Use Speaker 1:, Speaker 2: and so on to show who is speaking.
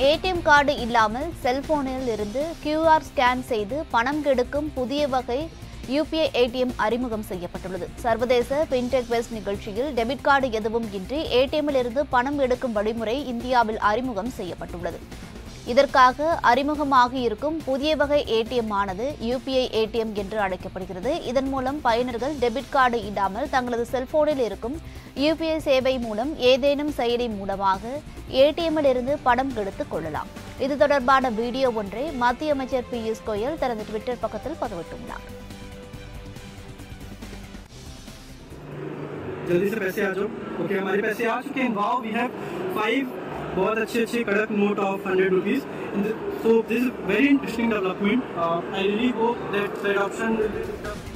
Speaker 1: ATM card இல்லாமல் செல்போனில் இருந்து கியூஆர் ஸ்கேன் செய்து பணம் கெடுக்கும் புதிய வகை யூபிஐ ஏடிஎம் அறிமுகம் செய்யப்பட்டுள்ளது சர்வதேச பின்டெக் வெஸ்ட் நிகழ்ச்சியில் டெபிட் கார்டு எதுவும் இன்றி ஏடிஎம்மில் இருந்து பணம் எடுக்கும் வழிமுறை இந்தியாவில் அறிமுகம் செய்யப்பட்டுள்ளது இதற்காக அறிமுகமாகி இருக்கும் புதிய வகை ஏடிஎம் ஆனது யூபிஐ ஏடிஎம் என்று அழைக்கப்படுகிறது இதன் மூலம் பயனர்கள் டெபிட் கார்டு இல்லாமல் தங்களது செல்போனில் இருக்கும் யூபிஐ சேவை மூலம் ஏதேனும் செயலி மூலமாக ஏடிஎம்மில் இருந்து பணம் எடுத்துக் கொள்ளலாம் இது தொடர்பான வீடியோ ஒன்றை மத்திய அமைச்சர் பியூஷ் கோயல் தனது ட்விட்டர் பக்கத்தில் பதிவிட்டுள்ளார்
Speaker 2: जल्दी से पैसे आ जाओ ओके हमारे पैसे आ चुके हैं वाओ वी हैव फाइव बहुत अच्छे अच्छे कड़क note of hundred rupees so this is very interesting development I really hope that that option